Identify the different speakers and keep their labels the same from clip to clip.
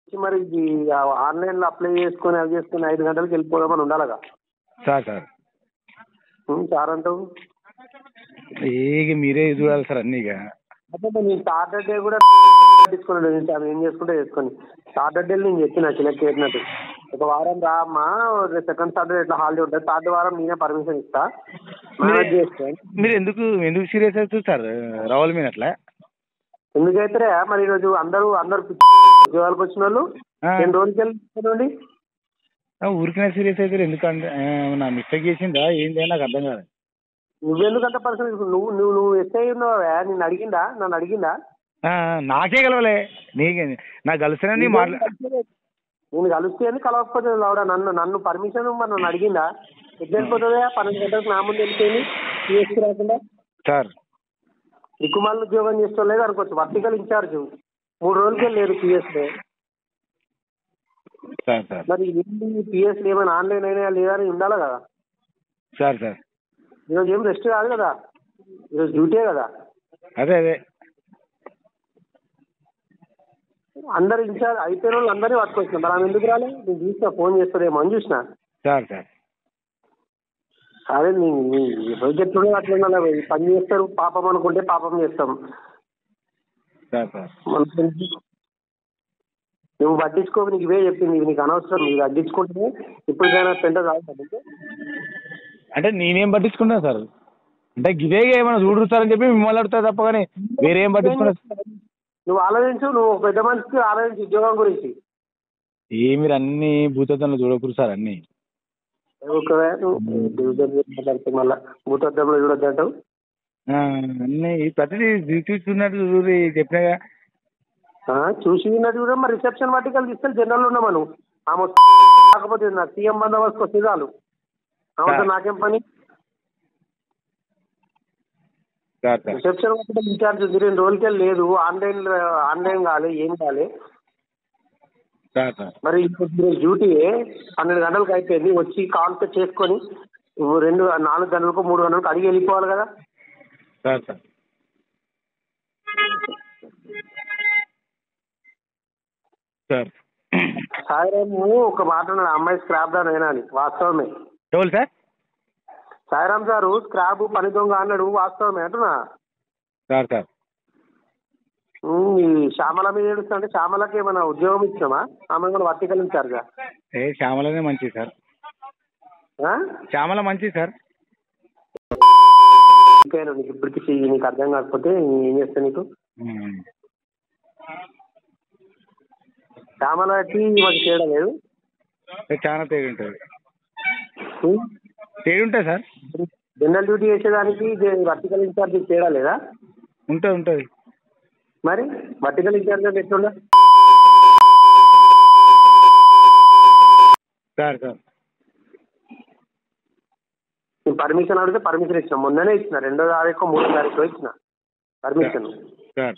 Speaker 1: మరి ఈ ఆన్లైన్లో అప్లై చేసుకొని అవి చేసుకొని ఐదు గంటలకు వెళ్ళిపోదామని ఉండాలిగా
Speaker 2: సార్ సార్
Speaker 1: ఉం, సార్ అంటావు
Speaker 2: ఇక మీరే చూడాలి సార్ అన్నీ ఇక
Speaker 1: అదే నేను సాటర్డే కూడా పట్టించుకోలేదు నేను ఆమె ఏం చేసుకుంటే చేసుకొని సాటర్డే నేను చెప్పిన చిలకి చెప్పినట్టు ఒక వారం రా అమ్మా సెకండ్ సాటర్డే ఇట్లా హాలిడే ఉంటుంది థర్డ్ వారం నేనే పర్మిషన్ ఇస్తా మేనేజ్ చేసుకో
Speaker 2: మీరు ఎందుకు ఎందుకు సీరియస్ అవుతుంది సార్ రావాలి మీరు అట్లా
Speaker 1: ఎందుకైతే మరి ఈరోజు అందరూ అందరు ఉద్యోగాలకు వచ్చిన వాళ్ళు
Speaker 2: ఆ.
Speaker 1: రెండు రోజులకి వెళ్ళి
Speaker 2: ఆ, ఊరికనే సీరియస్ అవుతారు ఎందుకంటే ఆ, నా మిస్టేక్ చేసిందా ఏంటి అని నాకు అర్థం కాదు
Speaker 1: నువ్వెందుకంత పర్సన్ నువ్వు నువ్వు నువ్వు ఎస్ఐ ఉన్నావా నిన్ను అడిగిందా నన్ను అడిగిందా
Speaker 2: ఆ, నాకే కలవలే నీకే నాకు కలిసినని మాట్లా
Speaker 1: నేను కలిస్తే అని కలవకపోతే లావుడా నన్ను నన్ను పర్మిషన్ మరి నన్ను అడిగిందా ఎట్లా వెళ్ళిపోతుందా పన్నెండు గంటలకు నా ముందు వెళ్ళిపోయింది పిఎస్కి రాకుండా
Speaker 2: సార్
Speaker 1: దిక్కుమాలను ఉద్యోగం చేస్తలేదు అనుకోవచ్చు వర్టికల్ ఇన్ఛార్జ్ మూడు రోజులకే లేదు పిఎస్లో
Speaker 2: సార్ సార్
Speaker 1: మరి పిఎస్లో ఏమైనా ఆన్లైన్ అయినా లేదా అని ఉండాలి కదా
Speaker 2: సార్ సార్
Speaker 1: ఈరోజు ఏం రెస్ట్ కాదు కదా ఈరోజు డ్యూటీ కదా
Speaker 2: అదే అదే
Speaker 1: అందరు ఇన్ఛార్జ్ అయిపోయిన వాళ్ళు అందరినీ పట్టుకొచ్చిన మరి ఆమె ఎందుకు రాలే నేను చూసిన ఫోన్ చేస్తారేమో అని చూసిన
Speaker 2: సార్ సార్
Speaker 1: అదే నీ నీ రోజు ఎట్లుండే అట్లా ఉండాలి పని చేస్తారు పాపం అనుకుంటే పాపం చేస్తాం
Speaker 2: సార్ సార్
Speaker 1: మన నువ్వు పట్టించుకోకు నీకు ఇవే చెప్పింది ఇవి నీకు అనవసరం నీకు పట్టించుకుంటే ఇప్పటికైనా పెంట కాదు
Speaker 2: అంటే నేనేం పట్టించుకున్నా సార్ అంటే గిదే ఏమైనా చూడుతారని చెప్పి మిమ్మల్ని అడుగుతా తప్ప కానీ వేరే ఏం పట్టించుకున్నా
Speaker 1: నువ్వు ఆలోచించు నువ్వు ఒక పెద్ద మనిషికి ఆలోచించు ఉద్యోగం గురించి
Speaker 2: ఏ మీరు అన్ని భూతత్వంలో చూడకూడదు సార్ అన్ని
Speaker 1: ఒకవే నువ్వు డివిజన్ గురించి మాట్లాడితే మళ్ళా భూతద్దంలో చూడొద్దు అంటావు
Speaker 2: ఆ, అన్ని ప్రతిదీ చూస్తున్నట్టు చూసి చెప్పినాగా
Speaker 1: ఆ, చూసి విన్నట్టు కూడా మరి రిసెప్షన్ వాటికల్ తీసుకెళ్ళి జనరల్ ఉన్నామా నువ్వు ఆమె కాకపోతే నా సీఎం బందోబస్తు వస్తే చాలు ఆమెతో నాకేం పని
Speaker 2: sir sir
Speaker 1: reception vertical incharge ఉంది రెండు రోజులకే లేదు ఆన్లైన్ ఆన్లైన్ కావాలి ఏం కావాలి
Speaker 2: సార్ సార్
Speaker 1: మరి ఇప్పుడు ఈరోజు డ్యూటీ పన్నెండు గంటలకు అయిపోయింది వచ్చి కాన్సెప్ట్ చేసుకొని నువ్వు రెండు నాలుగు గంటలకు మూడు గంటలకు అడిగి వెళ్ళిపోవాలి కదా
Speaker 2: సార్ సార్ సార్
Speaker 1: సాయిరాము ఒక మాట అన్నాడు అమ్మాయి స్క్రాప్ దా నైనా అని వాస్తవమే
Speaker 2: ఎవరు సార్
Speaker 1: సాయిరామ్ సారు స్క్రాప్ పని దొంగ అన్నాడు వాస్తవమే అంటున్నా
Speaker 2: సార్ సార్
Speaker 1: ఉమ్, ఈ శ్యామల మీద ఏడుస్తుంటే శ్యామలకి ఏమైనా ఉద్యోగం ఇచ్చామా ఆమె కూడా వర్తికల్ ఇన్ఛార్జా
Speaker 2: ఏ శ్యామలనే మంచిది సార్
Speaker 1: ఆ?
Speaker 2: శ్యామల మంచిది సార్
Speaker 1: ఇంకేనా నీకు ఇప్పటికి చెయ్యి నీకు అర్థం కాకపోతే ఏం చేస్తా నీకు
Speaker 2: ఉమ్.
Speaker 1: శ్యామలకి మాకు తేడా లేదు
Speaker 2: ఏ, చాలా తేడా ఉంటుంది
Speaker 1: ఉమ్,
Speaker 2: తేడా ఉంటుంది సార్
Speaker 1: జనరల్ డ్యూటీ చేసేదానికి వర్టికల్ ఇన్ఛార్జ్ తేడా లేదా
Speaker 2: ఉంటుంది ఉంటుంది
Speaker 1: మరి వర్టికల్ ఇన్ఛార్జ్ అంటే ఎట్లుందా
Speaker 2: సార్ సార్
Speaker 1: నేను పర్మిషన్ అడిగితే పర్మిషన్ ఇచ్చిన మొన్ననే ఇచ్చిన రెండో తారీఖు మూడో తారీఖు ఇచ్చిన పర్మిషన్
Speaker 2: సార్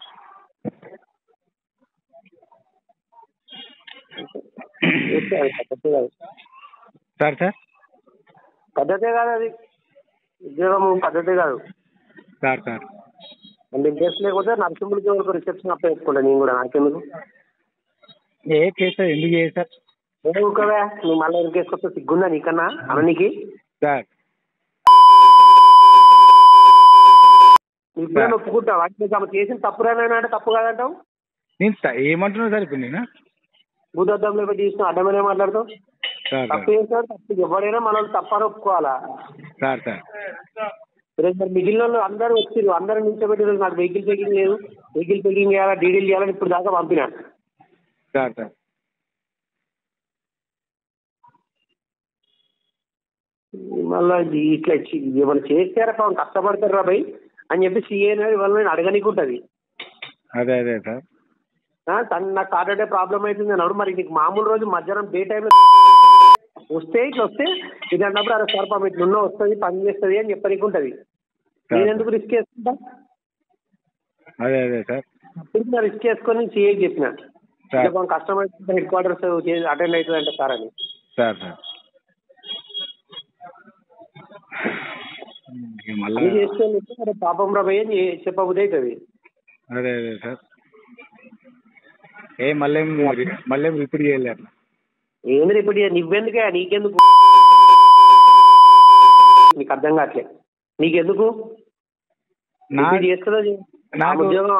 Speaker 1: చేస్తే అది పద్ధతే కాదు
Speaker 2: సార్ సార్
Speaker 1: పద్ధతే కాదు అది ఉద్యోగం పద్ధతే కాదు
Speaker 2: సార్ సార్
Speaker 1: అంటే ఇంట్రెస్ట్ లేకపోతే నరసింహులకి వరకు రిసెప్షన్ అప్లై చేసుకుంటా నేను కూడా నాకెందుకు
Speaker 2: ఏ చేస్తారు ఎందుకు చేస్తారు సార్
Speaker 1: ఏ ఊకవే నువ్వు మళ్ళీ ఇంకేసుకొస్తే సిగ్గుందా నీకన్నా అననికి
Speaker 2: సార్
Speaker 1: ఇప్పుడే ఒప్పుకుంటావా నీకు ఆమె చేసిన తప్పురేనైనా అంటే తప్పు కాదంటావు
Speaker 2: నేను త- ఏమంటున్నాను సార్ ఇప్పుడు నేను
Speaker 1: భూతద్దంలో పెట్టి చూసిన అడ్డమనే మాట్లాడతావు
Speaker 2: సార్
Speaker 1: తప్పు చేసినాడు తప్పు ఎవరైనా మనం తప్పని ఒప్పుకోవాలా
Speaker 2: సార్ సార్
Speaker 1: రేపు మరి మిగిలిన వాళ్ళు అందరూ వచ్చిర్రు అందరూ నిల్చోబెట్టి ఈరోజు నాకు వెహికల్ చెకింగ్ లేదు వెహికల్ చెకింగ్ చేయాలా డీడీలు చేయాలని ఇప్పుడు దాకా పంపినా
Speaker 2: సార్ సార్
Speaker 1: మళ్ళీ ఇట్లా చి- ఏమైనా చేస్తారా పాపం కష్టపడతారు రా భయ్ అని చెప్పి సీఏ అనేది వాళ్ళని అడగనికి ఉంటుంది
Speaker 2: అదే అదే సార్
Speaker 1: తను నాకు సాటర్డే ప్రాబ్లం అవుతుంది అన్నాడు మరి నీకు మామూలు రోజు మధ్యాహ్నం డే టైంలో వస్తే ఇట్లా వస్తే ఇది అన్నప్పుడు అరే సార్ పాపం ఇట్లా ఉన్నా వస్తుంది పని చేస్తుంది అని చెప్పనికి ఉంటుంది నేను ఎందుకు రిస్క్ చేసుకుంటా
Speaker 2: అదే అదే సార్
Speaker 1: అప్పుడు నా రిస్క్ చేసుకొని సీఏ చెప్పిన
Speaker 2: సార్.
Speaker 1: ఇట్లా కొంచెం కష్టమైతే హెడ్ క్వార్టర్స్ అటెండ్ అవుతుంది అంటే సార్ అని
Speaker 2: సార్ సార్ ఇక మళ్ళా
Speaker 1: అన్ని చేసుకొని వస్తే మరి పాపం రా భయ్ అని చెప్పబుద్ధి అవుతుంది
Speaker 2: అదే అదే సార్ ఏ మళ్ళీ మళ్ళీ రిపీట్ చేయలే అట్లా
Speaker 1: ఏంది ఇప్పుడు నువ్వెందుకే నీకెందుకు నీకు అర్థం కావట్లే నీకెందుకు
Speaker 2: నా
Speaker 1: రిపీట్ చేస్తుందో చేయ- ఆ
Speaker 2: నాకు-
Speaker 1: ఉద్యోగం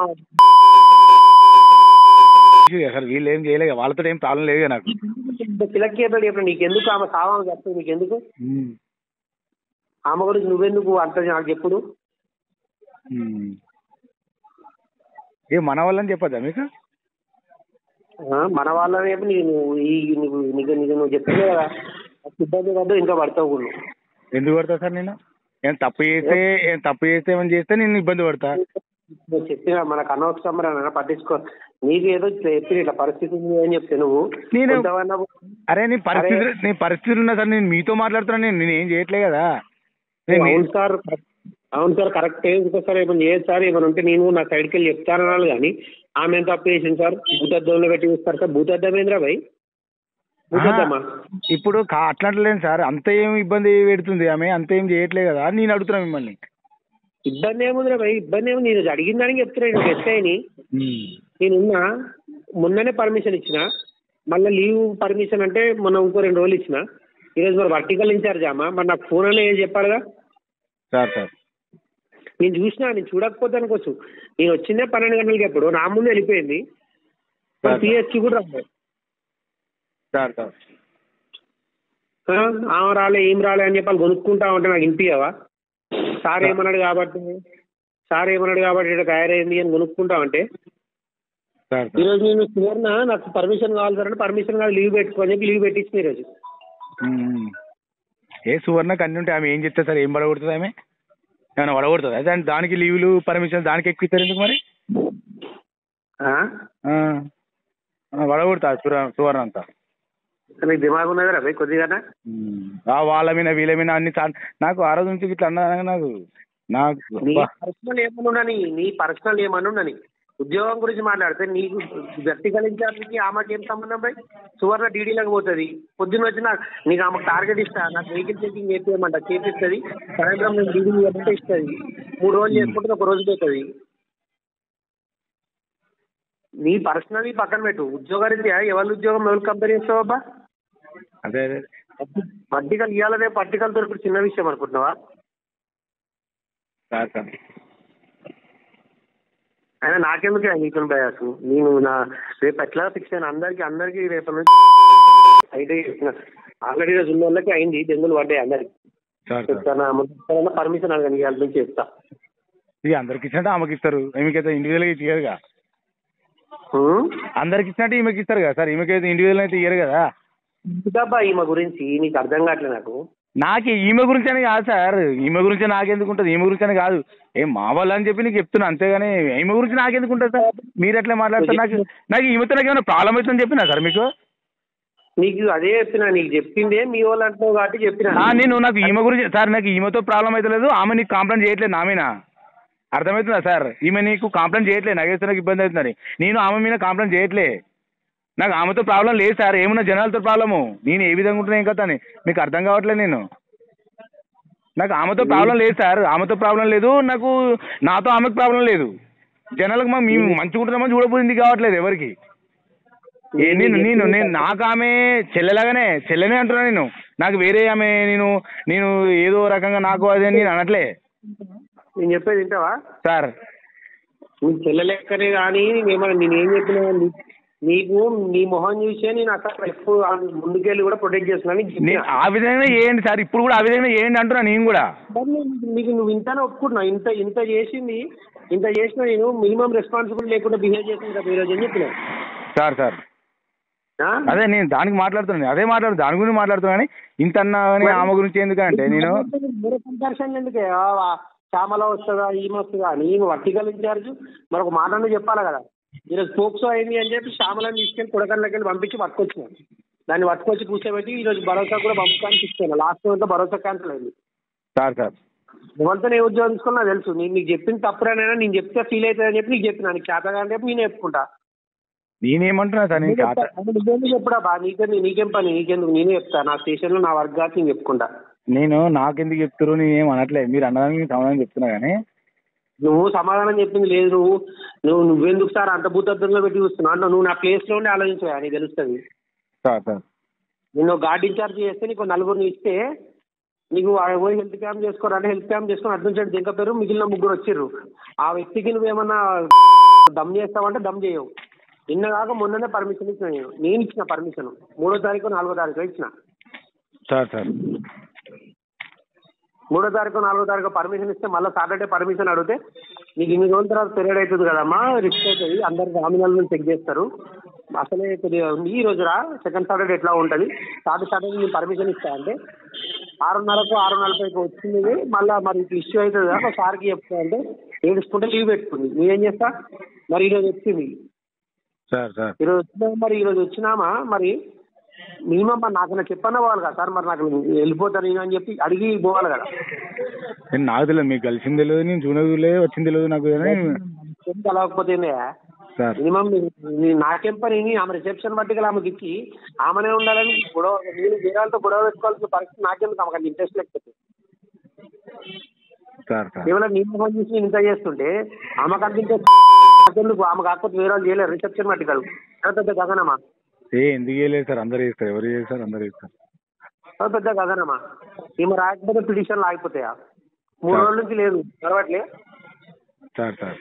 Speaker 2: అసలు వీళ్ళు ఏం చేయలేదు వాళ్ళతో ఏం ప్రాబ్లం లేదు నాకు
Speaker 1: సిలెక్ట్ చేయబడి చెప్పిన నీకెందుకు ఆమె సావాలని చెప్తుంది నీకెందుకు
Speaker 2: ఉమ్.
Speaker 1: ఆమె గురించి నువ్వెందుకు అంత నాకు చెప్పుడు
Speaker 2: ఉమ్. ఏ మన వాళ్ళని చెప్పొద్దా మీకు
Speaker 1: ఆ, మన వాళ్ళని చెప్పి నీ- నువ్వు ఈ నీకు నీకు నీకు నువ్వు చెప్తుంది కదా ఇబ్బంది పడ్డు ఇంకా పడతావు కూడా నువ్వు.
Speaker 2: ఎందుకు పడతా సార్ నేను ఏం తప్పు చేస్తే ఏం తప్పు చేస్తే ఏమైనా చేస్తే నేను ఇబ్బంది పడతా
Speaker 1: నువ్వు చెప్పిన మనకు అనవసరం అని పట్టించుకో నీకు ఏదో చెప్పి ఇట్లా పరిస్థితి ఉంది అని చెప్తే నువ్వు
Speaker 2: నేను-
Speaker 1: కొంతమన్నా
Speaker 2: అరే నీ పరిస్థితి నీ పరిస్థితులు ఉన్నా సార్ నేను మీతో మాట్లాడుతున్నాను నేను నేను ఏం చేయట్లే కదా నేను మీ-
Speaker 1: అవును సార్ అవును సార్ కరెక్ట్ ఇంకోసారి ఏమైనా చేయదు సార్ ఏమైనా ఉంటే నేను నా సైడ్కి వెళ్ళి చెప్తాను అనాలి కానీ ఆమె ఎంత తప్పు చేసింది సార్ భూతద్దంలో పెట్టి చూస్తారు సార్ భూతద్దమేంద్రా భయ్ భూతద్దమా
Speaker 2: ఇప్పుడు కా అట్లాంటలేను సార్ అంత ఏం ఇబ్బంది పెడుతుంది ఆమె అంత ఏం చేయట్లే కదా అని నేను అడుగుతున్నా మిమ్మల్ని
Speaker 1: ఇబ్బంది ఏముందిరా భయ్ ఇబ్బంది ఏముంది నేను అడిగిన దానికి చెప్తున్నాను నేను ఎస్ఐని నేనున్నా మొన్ననే పర్మిషన్ ఇచ్చిన మళ్ళీ లీవ్ పర్మిషన్ అంటే మొన్న ఇంకో రెండు రోజులు ఇచ్చిన ఈరోజు మరి వర్టికల్ ఇన్ఛార్జ్ అమ్మా మరి నాకు ఫోన్ అనే ఏం చెప్పాలిగా
Speaker 2: సార్ సార్
Speaker 1: నేను చూసినా నేను చూడకపోతే అనుకోవచ్చు నేను వచ్చిందే పన్నెండు గంటలకి ఎప్పుడు నా ముందు వెళ్ళిపోయింది
Speaker 2: సరే.
Speaker 1: పిఎస్కి కూడా రాలేదు
Speaker 2: సార్ సార్
Speaker 1: ఆ, ఆమె రాలే ఏం రాలే అని చెప్పాలి కొనుక్కుంటా ఉంటే నాకు వినిపించవా సార్ ఏమన్నాడు కాబట్టి సార్ ఏమన్నాడు కాబట్టి ఇక్కడ తయారైంది అని కొనుక్కుంటా అంటే
Speaker 2: సార్ సార్
Speaker 1: ఈరోజు నేను సువర్ణ నాకు పర్మిషన్ కావాలి సార్ అంటే పర్మిషన్ కావాలి లీవ్ పెట్టుకో అని చెప్పి లీవ్ పెట్టించిన ఈరోజు
Speaker 2: ఉమ్. ఏ సువర్ణకు అన్ని ఉంటే ఆమె ఏం చెప్తా సార్ ఏం పడగొడుతుంది ఆమె ఏమైనా పడగొడుతుంది దాని దానికి లీవ్లు పర్మిషన్ దానికి ఎక్కువ ఇస్తారు ఎందుకు మరి
Speaker 1: ఆ?
Speaker 2: ఆ. ఆ, పడగొడతా సుర సువర్ణ అంతా
Speaker 1: నీకు దిమాగ్ ఉన్నది రా కొద్దిగా
Speaker 2: ఉమ్. ఆ వాళ్ళ మీద వీళ్ళ మీద అన్ని చా- నాకు ఆ రోజు నుంచి ఇట్లా అన్నా నాకు నాకు
Speaker 1: నీ
Speaker 2: అబ్బా.
Speaker 1: పర్సనల్ ఏమనుండని నీ పర్సనల్ ఏమనుండని ఉద్యోగం గురించి మాట్లాడితే నీకు వ్యక్తిగత ఇన్ఛార్జ్కి ఆమెకి ఏం సంబంధం పోయి సువర్ణ డీడీలకు పోతుంది పొద్దున్న వచ్చి నాకు నీకు ఆమెకు టార్గెట్ ఇస్తా నాకు వెహికల్ చెకింగ్ చేపించమంట చేపిస్తుంది సాయంత్రం నేను డీడీ ఇవ్వమంటే ఇస్తుంది మూడు రోజులు చేసుకుంటే ఒక రోజు పోతుంది నీ పర్సనల్ పక్కన పెట్టు ఉద్యోగరీత్యా ఎవరి ఉద్యోగం ఎవరు కంపెనీ ఇస్తావు అబ్బా
Speaker 2: అదే అదే
Speaker 1: పట్టికలు ఇవ్వాలనే పట్టికలు దొరికి చిన్న విషయం అనుకుంటున్నావా
Speaker 2: సార్ సార్
Speaker 1: అయినా నాకెందుకు నీకు బయాస్ నేను నా రేపు ఎట్లా ఫిక్స్ అయినా అందరికి అందరికి రేపు నుంచి అయితే ఆల్రెడీ రోజు ఉన్న వాళ్ళకి అయింది దెంగులు పడ్డాయి అందరికి
Speaker 2: సార్ సార్
Speaker 1: చెప్తాను పర్మిషన్ అడగండి ఇవాళ నుంచి చెప్తా
Speaker 2: ఇక అందరికి ఇచ్చినట్టు ఆమెకి ఇస్తారు ఈమెకైతే ఇండివిజువల్గా ఇచ్చారు కదా
Speaker 1: హ్మ్?
Speaker 2: అందరికి ఇచ్చినట్టు ఈమెకి ఇస్తారు కదా సార్ ఈమెకైతే ఇండివిజువల్ అయితే ఇయ్యరు కదా
Speaker 1: ఇదబ్బా ఈమె గురించి నీకు అర్థం కావట్లేదు నాకు
Speaker 2: నాకు ఈమె గురించి అని కాదు సార్ ఈమె గురించి నాకెందుకు ఉంటుంది ఈమె గురించి అని కాదు ఏం మా వాళ్ళు అని చెప్పి నీకు చెప్తున్నా అంతేగాని ఈమె గురించి నాకెందుకు ఉంటుంది సార్ మీరు ఎట్లా మాట్లాడతారు నాకు నాకు ఈమెతో నాకు ఏమైనా ప్రాబ్లం అవుతుందని చెప్పినా సార్ మీకు
Speaker 1: నీకు అదే చెప్పిన నీకు చెప్పిందే మీ వాళ్ళు అంటున్నావు కాబట్టి చెప్పిన
Speaker 2: ఆ, నేను నాకు ఈమె గురించి సార్ నాకు ఈమెతో ప్రాబ్లం అయితే లేదు ఆమె నీకు కంప్లైంట్ చేయట్లేదు నా మీద అర్థమవుతుందా సార్ ఈమె నీకు కంప్లైంట్ చేయట్లేదు నాకైతే నాకు ఇబ్బంది అవుతుందని నేను ఆమె మీద కంప్లైంట్ చేయట్లే నాకు ఆమెతో ప్రాబ్లం లేదు సార్ ఏమున్నా జనాలతో ప్రాబ్లము నేను ఏ విధంగా ఉంటున్నా ఏం కదా అని మీకు అర్థం కావట్లేదు నేను నాకు ఆమెతో ప్రాబ్లం లేదు సార్ ఆమెతో ప్రాబ్లం లేదు నాకు నాతో ఆమెకు ప్రాబ్లం లేదు జనాలకు మా మేము మంచిగా ఉంటున్నామని చూడబోయింది కావట్లేదు ఎవరికి ఏ నేను నేను నేను నాకు ఆమె చెల్లెలాగానే చెల్లెనే అంటున్నా నేను నాకు వేరే ఆమె నేను నేను ఏదో రకంగా నాకు అదే అని నేను అనట్లే
Speaker 1: నేను చెప్పేది వింటావా
Speaker 2: సార్
Speaker 1: నీ చెల్లెలెక్కనే కానీ నేనేమన్నా నేనేం చెప్పినా నీ- నీకు నీ మొహం చూసే నేను అసలు ఎప్పుడు ఆ ముందుకెళ్ళి కూడా ప్రొటెక్ట్ చేస్తున్నాను నీకు చెప్పినా.
Speaker 2: నేను ఆ విధంగా చేయండి సార్ ఇప్పుడు కూడా ఆ విధంగా చేయండి అంటున్నా నేను కూడా
Speaker 1: మరి నీకు- నీకు నువ్వు ఇంతనే ఒప్పుకుంటున్నావు ఇంత ఇంత చేసింది ఇంత చేసిన నేను మినిమం రెస్పాన్సిబుల్ లేకుండా బిహేవ్ చేసింది కదా ఈరోజు అని చెప్పిన
Speaker 2: సార్ సార్ అదే నేను దానికి మాట్లాడుతున్నాను అదే మాట్లాడు దాని గురించి మాట్లాడుతున్నా కానీ ఇంత అన్నా కానీ ఆమె గురించి ఎందుకంటే నేను
Speaker 1: వేరే కంపారిజన్ ఎందుకే ఆ, ఆ, శ్యామల వస్తుందా ఈమె వస్తుందా అని ఈమె వర్టికల్ ఇన్ఛార్జ్ మరి ఒక మాట అన్నా చెప్పాలి కదా ఈరోజు పోక్సో అయింది అని చెప్పి శ్యామలని తీసుకెళ్ళి కొడకల్లోకి వెళ్ళి పంపించి పట్టుకొచ్చిన దాన్ని పట్టుకొచ్చి కూర్చోబెట్టి ఈరోజు భరోసా కూడా పంపడానికి ఇచ్చాను లాస్ట్ మంత్ భరోసా క్యాన్సిల్ అయింది
Speaker 2: సార్ సార్
Speaker 1: ఎవరితో నేను ఉద్యోగం తీసుకున్నా నాకు తెలుసు నేను నీకు చెప్పింది తప్పురేనైనా నేను చెప్తే ఫీల్ అవుతుందని చెప్పి నీకు చెప్పిన నీకు చేత కానీ చెప్పి నేను చెప్పుకుంటా
Speaker 2: నేనేమంటున్నా సార్ నేను చేత
Speaker 1: నువ్వేందుకు చెప్పుడా బా నీకే నీకేం పని నీకెందుకు నేనే చెప్తా నా స్టేషన్లో నా వర్క్ కాదు నేను చెప్పుకుంటా
Speaker 2: నేను నాకెందుకు చెప్తారు నేను ఏం అనట్లేదు మీరు అన్నదానికి నేను సమాధానం చెప్తున్నా కానీ
Speaker 1: నువ్వు సమాధానం చెప్పింది లేదు నువ్వు నువ్వు నువ్వెందుకు సార్ అంత భూతత్వంలో పెట్టి చూస్తున్నావు అంటే నువ్వు నా ప్లేస్లో ఉండి ఆలోచించా నీకు తెలుస్తుంది
Speaker 2: సార్ సార్
Speaker 1: నిన్ను గార్డ్ ఇన్ఛార్జ్ చేస్తే నీకు నలుగురిని ఇస్తే నీకు ఆ పోయి హెల్త్ క్యాంప్ చేసుకోరంటే హెల్త్ క్యాంప్ చేసుకొని అటు నుంచి దింక పేరు మిగిలిన ముగ్గురు వచ్చిర్రు ఆ వ్యక్తికి నువ్వేమన్నా దమ్ చేస్తావంటే దమ్ చేయవు నిన్న కాక మొన్ననే పర్మిషన్ ఇచ్చిన నేను నేను ఇచ్చిన పర్మిషన్ మూడో తారీఖు నాలుగో తారీఖు ఇచ్చిన
Speaker 2: సార్ సార్
Speaker 1: మూడో తారీఖు నాలుగో తారీఖు పర్మిషన్ ఇస్తే మళ్ళీ సాటర్డే పర్మిషన్ అడిగితే నీకు ఇన్ని రోజుల తర్వాత పీరియడ్ అవుతుంది కదమ్మా రిస్క్ అవుతుంది అందరు నామినల్ చెక్ చేస్తారు అసలే కొద్దిగా ఉంది ఈ రోజు రా సెకండ్ సాటర్డే ఎట్లా ఉంటుంది థర్డ్ సాటర్డే నేను పర్మిషన్ ఇస్తా అంటే ఆరున్నరకు ఆరు నలభైకి వచ్చింది మళ్ళీ మరి ఇష్యూ అవుతుంది కదా మా సార్కి చెప్తా అంటే ఏడుచుకుంటే లీవ్ పెట్టుకుంది నేనేం చేస్తా మరి ఈరోజు వచ్చింది
Speaker 2: సార్ సార్
Speaker 1: ఈరోజు వచ్చినా మరి ఈరోజు వచ్చినామా మరి మినిమం మరి నాకు చెప్పన్నా పోవాలి కదా సార్ మరి నాకు వెళ్ళిపోతాను నేను అని చెప్పి అడిగి పోవాలి కదా
Speaker 2: నేను నాకు తెలియదు మీకు కలిసింది తెలియదు నేను చూడదు లేదు వచ్చింది తెలియదు నాకు కానీ
Speaker 1: ఎంత కలవకపోతే
Speaker 2: సార్
Speaker 1: మినిమం నాకేం పని నీ ఆమె రిసెప్షన్ బట్టి గల ఆమెకి ఇచ్చి ఆమెనే ఉండాలని గొడవ నేను వేరే వాళ్ళతో గొడవ పెట్టుకోవాల్సిన పరిస్థితి నాకెందుకు ఆమెకు అంత ఇంట్రెస్ట్ లేకపోతే
Speaker 2: సార్ సార్
Speaker 1: కేవలం నేను ఫోన్ చేసి నేను ఇంత చేస్తుంటే ఆమెకు అంత ఇంట్రెస్ట్ నాకెందుకు ఆమె కాకపోతే వేరే వాళ్ళు చేయలేరు రిసెప్షన్ బట్టి కాదు అంత పెద్ద గగనమా
Speaker 2: ఏ ఎందుకు చేయలేదు సార్ అందరు చేస్తారు ఎవరు చేస్తారు అందరు చేస్తారు
Speaker 1: అంత పెద్ద గగనమా ఈమె రాకపోతే పిటిషన్లు ఆగిపోతాయా మూడు రోజుల నుంచి లేదు చదవట్లే
Speaker 2: సార్ సార్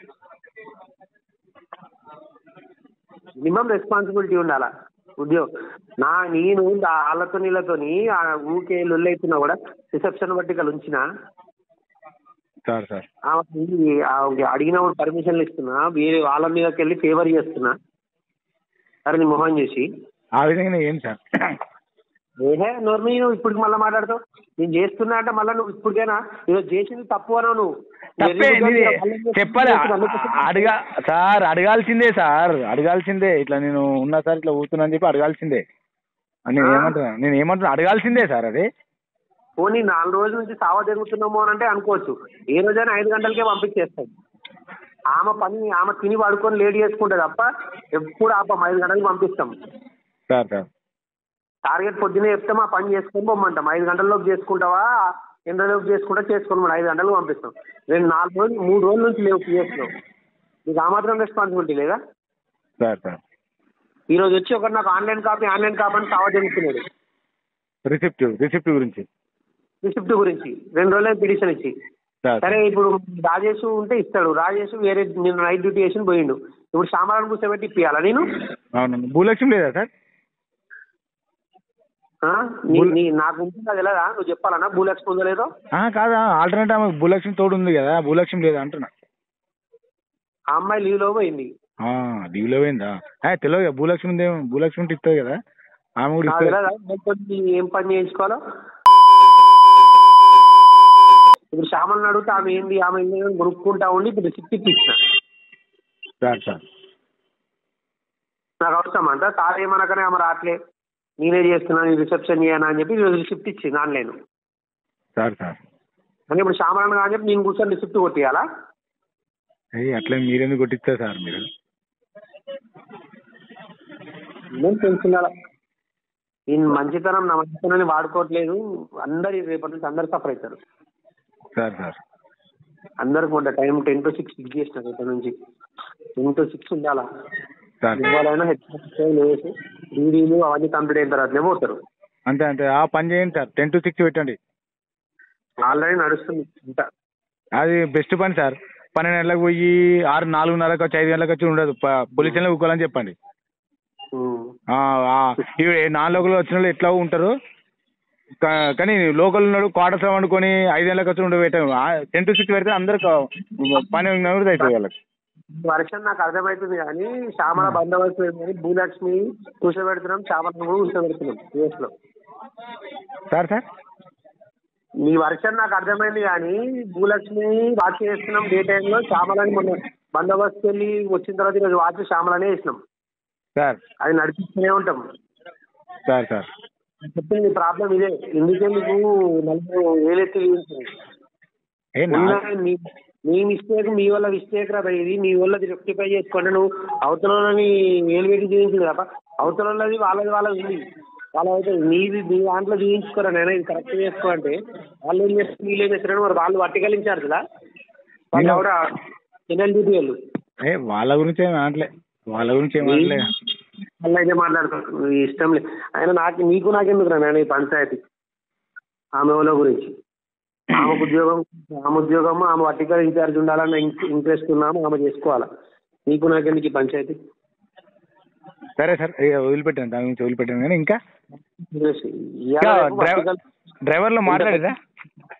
Speaker 1: మినిమం రెస్పాన్సిబిలిటీ ఉండాలా ఉద్యోగం నా నేను దా- వాళ్ళతో నీళ్ళతోని ఆ ఊకే లొల్లైతున్నా కూడా రిసెప్షన్ బట్టి ఉంచిన
Speaker 2: సార్ సార్
Speaker 1: ఆమెకి ఆమెకి అడిగినప్పుడు పర్మిషన్లు ఇస్తున్నా వేరే వాళ్ళ మీదకి వెళ్ళి ఫేవర్ చేస్తున్నా సరే నీ మొహం చేసి
Speaker 2: ఆ విధంగా ఏం సార్
Speaker 1: ఏహే నోర్మి నువ్వు ఇప్పుడు మళ్ళీ మాట్లాడతావు నేను చేస్తున్నా అంటే మళ్ళీ నువ్వు ఇప్పటికైనా ఈరోజు చేసింది తప్పు అన్నావు నువ్వు
Speaker 2: తప్పే నీది చెప్పాలి అడగా సార్ అడగాల్సిందే సార్ అడగాల్సిందే ఇట్లా నేను ఉన్నా సార్ ఇట్లా ఊతున్నా అని చెప్పి అడగాల్సిందే నేను ఏమంటున్నా నేను ఏమంటున్నా అడగాల్సిందే సార్ అది
Speaker 1: పోనీ నాలుగు రోజుల నుంచి సావ జరుగుతున్నాము అని అంటే అనుకోవచ్చు ఏ రోజైనా ఐదు గంటలకే పంపించేస్తాం ఆమె పని ఆమె తిని పడుకొని లేట్ చేసుకుంటుంది తప్ప ఎప్పుడు ఆపం ఐదు గంటలకు పంపిస్తాం
Speaker 2: సార్ సార్
Speaker 1: టార్గెట్ పొద్దునే చెప్తే మా పని చేసుకొని పొమ్మంటాం ఐదు గంటల్లోపు చేసుకుంటావా ఎన్ని రోజులకు చేసుకుంటా చేసుకుని మనం ఐదు గంటలకు పంపిస్తాం రెండు నాలుగు రోజులు మూడు రోజుల నుంచి లేవు పిఎస్లో నీకు ఆ మాత్రం రెస్పాన్సిబిలిటీ లేదా
Speaker 2: సార్ సార్
Speaker 1: ఈ రోజు వచ్చి ఒకటి నాకు ఆన్లైన్ కాపీ ఆన్లైన్ కాపీ అని సావ జరుగుతున్నాడు
Speaker 2: రిసిప్ట్ రిసిప్ట్ గురించి
Speaker 1: రిసిప్ట్ గురించి రెండు రోజులే పిటిషన్ ఇచ్చి
Speaker 2: సార్
Speaker 1: సరే ఇప్పుడు రాజేష్ ఉంటే ఇస్తాడు రాజేష్ వేరే నేను నైట్ డ్యూటీ చేసి పోయిండు ఇప్పుడు సామాన్ కూర్చోబెట్టి ఇప్పియాలా నేను
Speaker 2: అవునండి భూలక్ష్మి లేదా సార్
Speaker 1: ఆ? నీ-
Speaker 2: భూ-
Speaker 1: నీ నాకు ఉంటుందా తెలియదా నువ్వు చెప్పాలన్నా భూలక్ష్మి ఉందో లేదో
Speaker 2: ఆ, కాదా ఆల్టర్నేట్ ఆమె భూలక్ష్మి తోడు ఉంది కదా భూలక్ష్మి లేదా అంటున్నా
Speaker 1: ఆ అమ్మాయి లీవ్లో పోయింది
Speaker 2: లీవ్లో పోయిందా ఏ, తెలియదు కదా, భూలక్ష్మి ఉందేమో భూలక్ష్మి ఉంటే ఇస్తుంది కదా ఆమె కూడా
Speaker 1: నాకు
Speaker 2: ఇస్తుంది
Speaker 1: తెలియదా లేకపోతే ఏం పని చేయించుకోవాలో ఇప్పుడు శ్యామల్ని అడిగితే ఆమె ఏంది ఆమె ఏంది అని గురుక్కుంటా ఉండి ఇప్పుడు రిసిప్ట్ ఇప్పించిన
Speaker 2: సార్ సార్
Speaker 1: నాకు అవసరం అంట సార్ ఏమనకనే ఆమె రావట్లే నేనే చేస్తున్నా నేను రిసెప్షన్ చేయనా అని చెప్పి ఈరోజు రిసిప్ట్ ఇచ్చింది ఆన్లైన్
Speaker 2: సార్ సార్
Speaker 1: అంటే ఇప్పుడు శ్యామలన్న అని చెప్పి నేను కూర్చొని రిసిప్ట్ కొట్టియాలా
Speaker 2: అయ్యి అట్లే మీరెందుకు కొట్టిస్తారు సార్ మీరు
Speaker 1: నేను తెలుసుండాలా నేను మంచితనం నా మంచితనాన్ని వాడుకోవట్లేదు అందరు రేపటి నుంచి అందరు సఫర్ అవుతారు
Speaker 2: సార్ సార్
Speaker 1: అందరికి కొంత time ten to six fix చేసిన రేపటి నుంచి టెన్ టు సిక్స్ ఉండాలా
Speaker 2: సార్
Speaker 1: ఇవ్వాలైనా హెచ్ఆర్ వేసి డీడీలు అవన్నీ కంప్లీట్ అయిన తర్వాతనే పోతారు
Speaker 2: అంతే అంతే ఆ పని చేయండి సార్ టెన్ టు సిక్స్ పెట్టండి
Speaker 1: ఆల్రెడీ నడుస్తుంది ఇంత
Speaker 2: అది బెస్ట్ పని సార్ పన్నెండు గంటలకు పోయి ఆరు నాలుగున్నరకు వచ్చి ఐదు గంటలకు వచ్చి ఉండదు ప- పోలీస్ స్టేషన్లో కూకోవాలని చెప్పండి
Speaker 1: ఉమ్.
Speaker 2: ఆ, ఆ, ఇవి నాన్ లోకల్ వచ్చిన వాళ్ళు ఎట్లా ఉంటారు కా- కానీ లోకల్ ఉన్నాడు క్వార్టర్స్ వండుకొని ఐదు గంటలకు వచ్చి ఉండి పెట్టాము టెన్ టు సిక్స్ పెడితే అందరు పని నవ్వుతుంది అవుతుంది వాళ్ళకి
Speaker 1: వర్షం నాకు అర్థమవుతుంది కానీ శ్యామల బందోబస్తు లేదు కానీ భూలక్ష్మి కూర్చోబెడుతున్నాం శ్యామల కూడా కూర్చోబెడుతున్నాం యూఎస్ లో
Speaker 2: సార్ సార్
Speaker 1: మీ వర్షం నాకు అర్థమైంది కానీ భూలక్ష్మి వాచ్ చేస్తున్నాం డే టైంలో శ్యామలని మొన్న బందోబస్తు వెళ్ళి వచ్చిన తర్వాత ఈరోజు వాచ్ శ్యామలనే వేసినాం
Speaker 2: సార్
Speaker 1: అది నడిపిస్తూనే ఉంటాం
Speaker 2: సార్ సార్
Speaker 1: చెప్పింది ప్రాబ్లం ఇదే ఎందుకే మీకు నలుగురు వేలెత్తి చూపించింది
Speaker 2: ఏ నా
Speaker 1: ఉన్న మీ మీ మిస్టేక్ మీ వల్ల మిస్టేక్ రా భయ్ ఇది మీ వల్ల రెక్టిఫై చేసుకోండి నువ్వు అవతల వాళ్ళని వేలు పెట్టి చూపించింది తప్ప అవతల వాళ్ళది వాళ్ళది వాళ్ళది ఉంది వాళ్ళ అయితే మీది మీ దాంట్లో చూపించుకోరా నేను ఇది కరెక్ట్ చేసుకో అంటే వాళ్ళు ఏం చేస్తారు వీళ్ళు ఏం చేస్తారు మరి వాళ్ళు వర్టికల్ ఇన్ఛార్జ్లా వాళ్ళు
Speaker 2: నిన్న-
Speaker 1: కూడా చెన్నెల్ డ్యూటీ వాళ్ళు
Speaker 2: ఏ వాళ్ళ గురించి ఏమి అనట్లే వాళ్ళ గురించి ఏమి అనట్లే
Speaker 1: మళ్ళీ అయితే మాట్లాడుతాను ఇష్టం లేదు ఆయన నాకు నీకు నాకెందుకు రా నాయన ఈ పంచాయతీ ఆమె వాళ్ళ గురించి ఆమెకు ఉద్యోగం ఆమె ఉద్యోగం ఆమె వర్టికల్ ఇన్ఛార్జ్ ఉండాలన్న ఇంట్రెస్ట్ ఉన్నాము ఆమె చేసుకోవాలా నీకు నాకెందుకు ఈ పంచాయతీ
Speaker 2: సరే సార్ ఇక వదిలిపెట్టాను దాని గురించి వదిలిపెట్టాను కానీ ఇంకా
Speaker 1: ఇంట్రెస్ట్
Speaker 2: ఇంకా డ్రైవర్ డ్రైవర్లో మాట్లాడేదా